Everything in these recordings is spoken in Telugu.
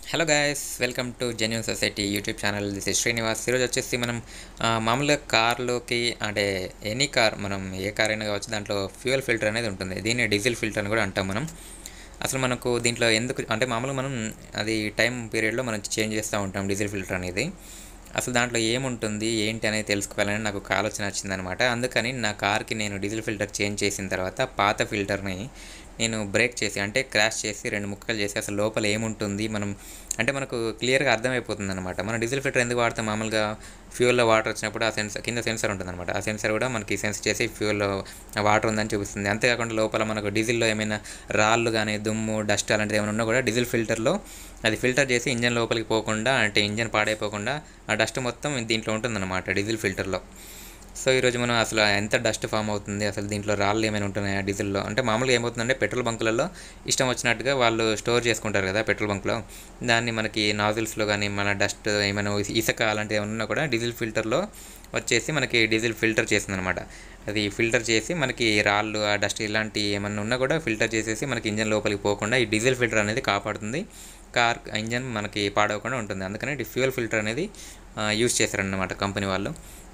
Hello guys welcome to genuine society YouTube channel this is Srinivas ఈరోజు వచ్చేసి మనం ఆ, మామూలుగా కార్లోకి అంటే ఎనీ కార్ మనం ఏ కార్ అయినా కావచ్చు దాంట్లో ఫ్యూయల్ ఫిల్టర్ అనేది ఉంటుంది దీన్ని డీజిల్ ఫిల్టర్ అని కూడా అంటాం మనం అసలు మనకు దీంట్లో ఎందుకు అంటే మామూలుగా మనం అది టైం పీరియడ్లో మనం చేంజ్ చేస్తూ ఉంటాం డీజిల్ ఫిల్టర్ అనేది అసలు దాంట్లో ఏముంటుంది ఏంటి అనేది తెలుసుకోవాలని నాకు ఒక ఆలోచన వచ్చిందనమాట అందుకని నా కార్కి నేను డీజిల్ ఫిల్టర్ చేంజ్ చేసిన తర్వాత పాత ఫిల్టర్ని నేను బ్రేక్ చేసి అంటే క్రాష్ చేసి రెండు ముక్కలు చేసి అసలు లోపల ఏముంటుంది మనం అంటే మనకు క్లియర్గా అర్థమైపోతుంది అనమాట మనం డీజిల్ ఫిల్టర్ ఎందుకు వాడతాం మామూలుగా ఫ్యూయల్లో వాటర్ వచ్చినప్పుడు ఆ సెన్సర్ కింద సెన్సర్ ఉంటుంది అనమాట ఆ సెన్సర్ కూడా మనకి సెన్స్ చేసి ఫ్యూయల్లో వాటర్ ఉందని చూపిస్తుంది అంతేకాకుండా లోపల మనకు డీజిల్లో ఏమైనా రాళ్ళు కానీ దుమ్ము డస్ట్ అలాంటిది ఏమైనా ఉన్నా కూడా డీజిల్ ఫిల్టర్లో అది ఫిల్టర్ చేసి ఇంజన్ లోపలికి పోకుండా అంటే ఇంజన్ పాడైపోకుండా ఆ డస్ట్ మొత్తం దీంట్లో ఉంటుందన్నమాట డీజిల్ ఫిల్టర్లో సో ఈరోజు మనం అసలు ఎంత డస్ట్ ఫామ్ అవుతుంది అసలు దీంట్లో రాళ్ళు ఏమైనా ఉంటున్నాయా డీజిల్లో అంటే మామూలుగా ఏమవుతుందంటే పెట్రోల్ బంకులలో ఇష్టం వచ్చినట్టుగా వాళ్ళు స్టోర్ చేసుకుంటారు కదా పెట్రోల్ బంక్లో దాన్ని మనకి నాజిల్స్లో కానీ మన డస్ట్ ఏమైనా ఇసుక అలాంటివి ఏమైనా ఉన్నా కూడా డీజిల్ ఫిల్టర్లో వచ్చేసి మనకి డీజిల్ ఫిల్టర్ చేస్తుందన్నమాట అది ఫిల్టర్ చేసి మనకి రాళ్ళు ఆ డస్ట్ ఇలాంటి ఏమన్నా ఉన్నా కూడా ఫిల్టర్ చేసేసి మనకి ఇంజన్ లోపలికి పోకుండా ఈ డీజిల్ ఫిల్టర్ అనేది కాపాడుతుంది కార్ ఇంజన్ మనకి పాడవకుండా ఉంటుంది అందుకని ఈ ఫ్యూయల్ ఫిల్టర్ అనేది యూస్ చేశారన్నమాట కంపెనీ వాళ్ళు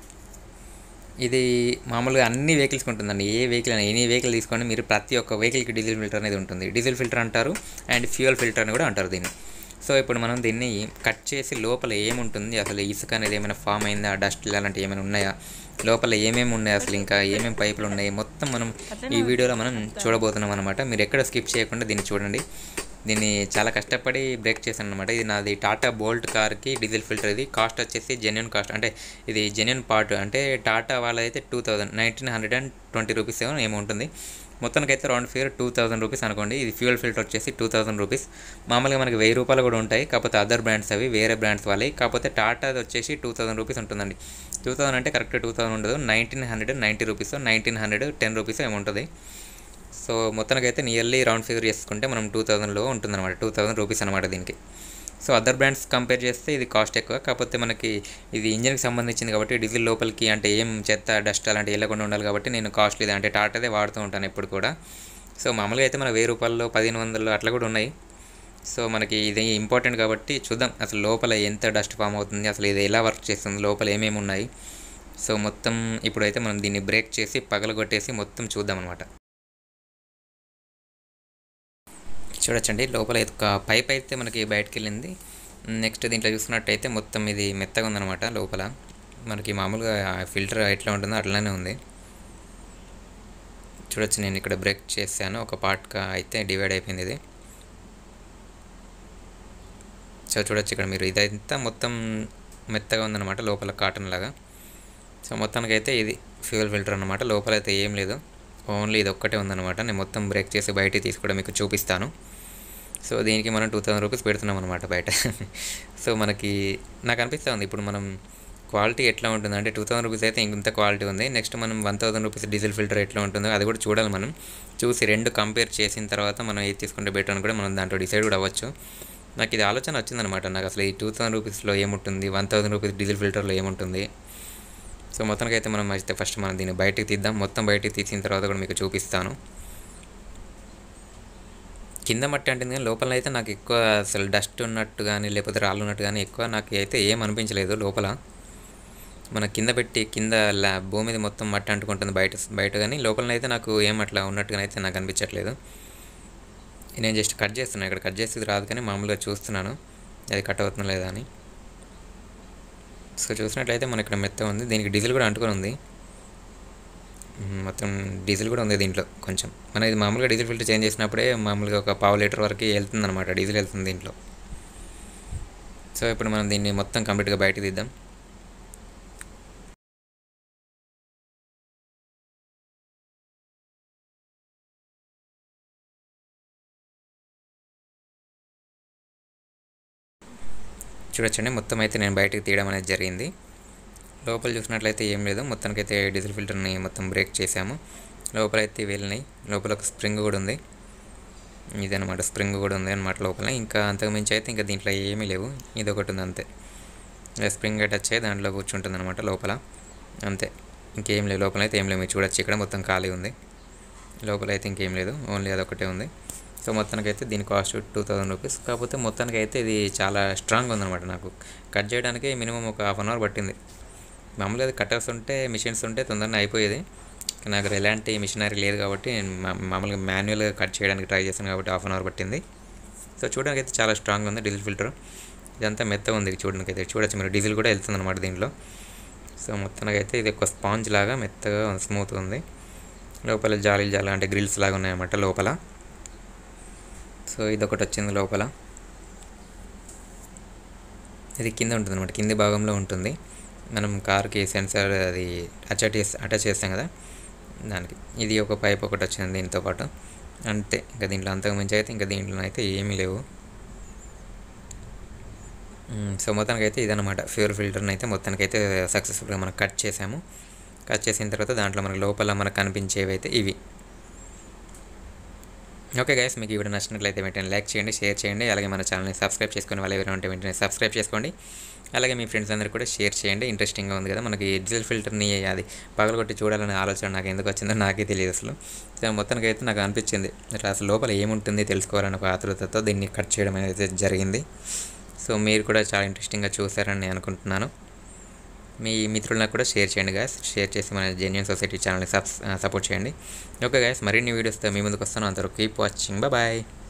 ఇది మామూలుగా అన్ని వెహికల్స్కి ఉంటుందండి ఏ వెహికల్ అయినా ఎనీ వెహికల్ తీసుకోండి మీరు ప్రతి ఒక్క వెహికల్కి డీజిల్ ఫిల్టర్ అనేది ఉంటుంది డీజిల్ ఫిల్టర్ అంటారు అండ్ ఫ్యూయల్ ఫిల్టర్ అని కూడా అంటారు దీన్ని సో ఇప్పుడు మనం దీన్ని కట్ చేసి లోపల ఏముంటుంది అసలు ఇసుక అనేది ఏమైనా ఫామ్ అయిందా డస్ట్ అలాంటివి ఏమైనా ఉన్నాయా లోపల ఏమేమి ఉన్నాయి అసలు ఇంకా ఏమేమి పైపులు ఉన్నాయి మొత్తం మనం ఈ వీడియోలో మనం చూడబోతున్నాం అనమాట మీరు ఎక్కడ స్కిప్ చేయకుండా దీన్ని చూడండి దీన్ని చాలా కష్టపడి బ్రేక్ చేశాను అనమాట ఇది నాది టాటా బోల్ట్ కార్కి డీజిల్ ఫిల్టర్ ఇది కాస్ట్ వచ్చేసి జెన్యున్ కాస్ట్ అంటే ఇది జెన్యున్ పార్ట్ అంటే టాటా వాళ్ళదైతే two thousand nineteen hundred and twenty rupees ఏమో ఏమో ఉంటుంది మొత్తానికైతే round figure two thousand rupees అనుకోండి ఇది ఫ్యూయల్ ఫిల్టర్ వచ్చేసి టూ థౌసండ్ రూపీస్ మామూలుగా మనకి వెయ్యి రూపాయలు కూడా ఉంటాయి కాకపోతే అదర్ బ్రాండ్స్ అవి వేరే బ్రాండ్స్ వాళ్ళవి కాకపోతే టాటాది వచ్చేసి టూ థౌసండ్ రూపీస్ ఉంటుందండి టూ థౌసండ్ అంటే కరెక్ట్ టూ థౌసండ్ ఉండదు nineteen hundred ninety rupees nineteen hundred ten rupees ఏమో ఉంటుంది సో మొత్తానికి అయితే నియర్లీ రౌండ్ ఫిగర్ చేసుకుంటే మనం టూ థౌసండ్లో ఉంటుందన్నమాట టూ థౌసండ్ రూపీస్ అనమాట దీనికి సో అదర్ బ్రాండ్స్ కంపేర్ చేస్తే ఇది కాస్ట్ ఎక్కువ కాకపోతే మనకి ఇది ఇంజన్కి సంబంధించింది కాబట్టి డీజిల్ లోపలికి అంటే ఏం చెత్త డస్ట్ అలాంటివి వెళ్ళకుండా ఉండాలి కాబట్టి నేను కాస్ట్లీ అంటే టాటాదే వాడుతూ ఉంటాను ఎప్పుడు కూడా సో మామూలుగా అయితే మన వెయ్యి రూపాయల్లో పదిహేను వందలు అట్లా కూడా ఉన్నాయి సో మనకి ఇది ఇంపార్టెంట్ కాబట్టి చూద్దాం అసలు లోపల ఎంత డస్ట్ ఫామ్ అవుతుంది అసలు ఇది ఎలా వర్క్ చేస్తుంది లోపల ఏమేమి ఉన్నాయి సో మొత్తం ఇప్పుడైతే మనం దీన్ని బ్రేక్ చేసి పగలగొట్టేసి మొత్తం చూద్దాం అనమాట చూడొచ్చండి లోపల ఇది ఒక పైప్ అయితే మనకి బయటకు వెళ్ళింది నెక్స్ట్ దీంట్లో చూసుకున్నట్టయితే మొత్తం ఇది మెత్తగా ఉందన్నమాట లోపల మనకి మామూలుగా ఫిల్టర్ ఎట్లా ఉంటుందో అట్లానే ఉంది చూడొచ్చు నేను ఇక్కడ బ్రేక్ చేశాను ఒక పార్ట్గా అయితే డివైడ్ అయిపోయింది ఇది సో చూడొచ్చు ఇక్కడ మీరు ఇదంతా మొత్తం మెత్తగా ఉందన్నమాట లోపల కాటన్ లాగా సో మొత్తానికైతే ఇది ఫ్యూయల్ ఫిల్టర్ అనమాట లోపల అయితే ఏం లేదు ఓన్లీ ఇది ఒక్కటే ఉందన్నమాట నేను మొత్తం బ్రేక్ చేసి బయటికి తీసి కూడా మీకు చూపిస్తాను సో దీనికి మనం టూ థౌసండ్ రూపీస్ పెడుతున్నాం అనమాట బయట సో మనకి నాకు అనిపిస్తూ ఉంది ఇప్పుడు మనం క్వాలిటీ ఎట్లా ఉంటుంది అంటే టూ థౌసండ్ రూపీస్ అయితే ఇంత క్వాలిటీ ఉంది నెక్స్ట్ మనం one thousand rupees diesel filter ఎట్లా ఉంటుందో అది కూడా చూడాలి మనం చూసి రెండు కంపేర్ చేసిన తర్వాత మనం ఏది తీసుకుంటే బెటర్ అని కూడా మనం దాంట్లో డిసైడ్ కూడా అవ్వచ్చు నాకు ఇది ఆలోచన వచ్చిందనమాట నాకు అసలు ఈ టూ థౌసండ్ రూపీస్లో ఏముంటుంది వన్ థౌసండ్ రూపీస్ డీజిల్ ఫిల్టర్లో ఏముంటుంది సో మొత్తానికి అయితే మనం అయితే ఫస్ట్ మనం దీన్ని బయటికి తీద్దాం మొత్తం బయటికి తీసిన తర్వాత కూడా మీకు చూపిస్తాను కింద మట్టి అంటే కానీ లోపల అయితే నాకు ఎక్కువ అసలు డస్ట్ ఉన్నట్టు కానీ లేకపోతే రాళ్ళు ఉన్నట్టు కానీ ఎక్కువ నాకు అయితే ఏం అనిపించలేదు లోపల మన కింద పెట్టి కింద లా భూమి మీద మొత్తం మట్టి అంటుకుంటుంది బయట బయట కానీ లోపలనైతే నాకు ఏం అట్లా ఉన్నట్టుగా అయితే నాకు అనిపించట్లేదు నేను జస్ట్ కట్ చేస్తున్నాను ఇక్కడ కట్ చేసేది రాదు కానీ మామూలుగా చూస్తున్నాను అది కట్ అవుతుందా లేదా అని సో చూసినట్లయితే మన ఇక్కడ మెత్త ఉంది దీనికి డీజిల్ కూడా అంటుకొని ఉంది మ్మ్, మొత్తం డీజిల్ కూడా ఉంది దీంట్లో కొంచెం మన ఇది మామూలుగా డీజిల్ ఫిల్టర్ చేంజ్ చేసినప్పుడే మామూలుగా ఒక పావు లీటర్ వరకు వెళ్తుంది అనమాట డీజిల్ వెళ్తుంది దీంట్లో సో ఇప్పుడు మనం దీన్ని మొత్తం కంప్లీట్గా బయటకు తీద్దాం చూడొచ్చండి మొత్తం అయితే నేను బయటకు తీయడం అనేది జరిగింది లోపల చూసినట్లయితే ఏం లేదు మొత్తానికైతే డీజిల్ ఫిల్టర్ని మొత్తం బ్రేక్ చేసాము లోపల అయితే వెళ్ళినాయి లోపల ఒక స్ప్రింగ్ కూడా ఉంది ఇదనమాట స్ప్రింగ్ కూడా ఉంది అనమాట లోపల ఇంకా అంతకుమించి అయితే ఇంకా దీంట్లో ఏమీ లేవు ఇది ఒకటి ఉంది అంతే ఇలా స్ప్రింగ్ టచ్ అయ్యి దాంట్లో కూర్చుంటుంది అనమాట లోపల అంతే ఇంకేం లేదు లోపల అయితే ఏం లేవు మీరు చూడొచ్చు ఇక్కడ మొత్తం ఖాళీ ఉంది లోపల అయితే ఇంకేం లేదు ఓన్లీ అదొకటే ఉంది సో మొత్తానికి అయితే దీని కాస్ట్ టూ థౌజండ్ రూపీస్ కాకపోతే మొత్తానికి అయితే ఇది చాలా స్ట్రాంగ్ ఉందన్నమాట నాకు కట్ చేయడానికి మినిమం ఒక హాఫ్ అన్ అవర్ పట్టింది మామూలుగా అది కట్టర్స్ ఉంటే మిషన్స్ ఉంటే తొందరగా అయిపోయేది కానీ నాకు ఎలాంటి మిషనరీ లేదు కాబట్టి నేను మా- మామూలుగా మాన్యువల్గా కట్ చేయడానికి ట్రై చేశాను కాబట్టి హాఫ్ అన్ అవర్ పట్టింది సో చూడడానికి అయితే చాలా స్ట్రాంగ్ ఉంది డీజిల్ ఫిల్టర్ ఇదంతా మెత్తగా ఉంది చూడడానికి అయితే చూడొచ్చు మీరు డీజిల్ కూడా వెళ్తుంది అనమాట దీంట్లో సో మొత్తానికి అయితే ఇది ఒక స్పాంజ్ లాగా మెత్తగా స్మూత్ ఉంది లోపల జాలీలు జాలి అంటే గ్రిల్స్ లాగా ఉన్నాయన్నమాట లోపల సో ఇది ఒకటి వచ్చింది లోపల ఇది కింద ఉంటుంది అనమాట కింది భాగంలో ఉంటుంది మనం కార్కి సెన్సార్ అది అటాచ్ చేసి అటాచ్ చేస్తాం కదా దానికి ఇది ఒక పైప్ ఒకటి వచ్చింది దీంతో పాటు అంతే ఇంకా దీంట్లో అంతకు మించి అయితే ఇంకా దీంట్లో అయితే ఏమీ లేవు మ్మ్. సో మొత్తానికి అయితే ఇదన్నమాట ఫ్యూర్ ఫిల్టర్ని అయితే మొత్తానికి అయితే సక్సెస్ఫుల్గా మనం కట్ చేసాము కట్ చేసిన తర్వాత దాంట్లో మనకు లోపల మనకు కనిపించేవి అయితే ఇవి ఓకే గైస్ మీకు ఈ వీడియో నచ్చినట్లయితే వెంటనే లైక్ చేయండి షేర్ చేయండి అలాగే మన ఛానల్ని సబ్స్క్రైబ్ చేసుకుని వాళ్ళు ఎవరైనా ఉంటే వెంటనే సబ్స్క్రైబ్ చేసుకోండి అలాగే మీ ఫ్రెండ్స్ అందరూ కూడా షేర్ చేయండి ఇంట్రెస్టింగ్గా ఉంది కదా మనకి డిజిటల్ ఫిల్టర్ని అది పగలగొట్టి చూడాలనే ఆలోచన నాకు ఎందుకు వచ్చిందో నాకే తెలియదు అసలు సో మొత్తానికి అయితే నాకు అనిపించింది ఇట్లా అసలు లోపల ఏముంటుంది తెలుసుకోవాలని ఒక ఆతృతతో దీన్ని కట్ చేయడం అనేది జరిగింది సో మీరు కూడా చాలా ఇంట్రెస్టింగ్గా చూసారని నేను అనుకుంటున్నాను మీ మిత్రులకు కూడా షేర్ చేయండి గాయస్ షేర్ చేసి మన జెన్యున్ సొసైటీ ఛానల్ని సబ్ సపోర్ట్ చేయండి ఓకే గాయస్ మరిన్ని వీడియోస్తో మీ ముందుకు వస్తాను అంతవరకు కీప్ వాచింగ్ బాయ్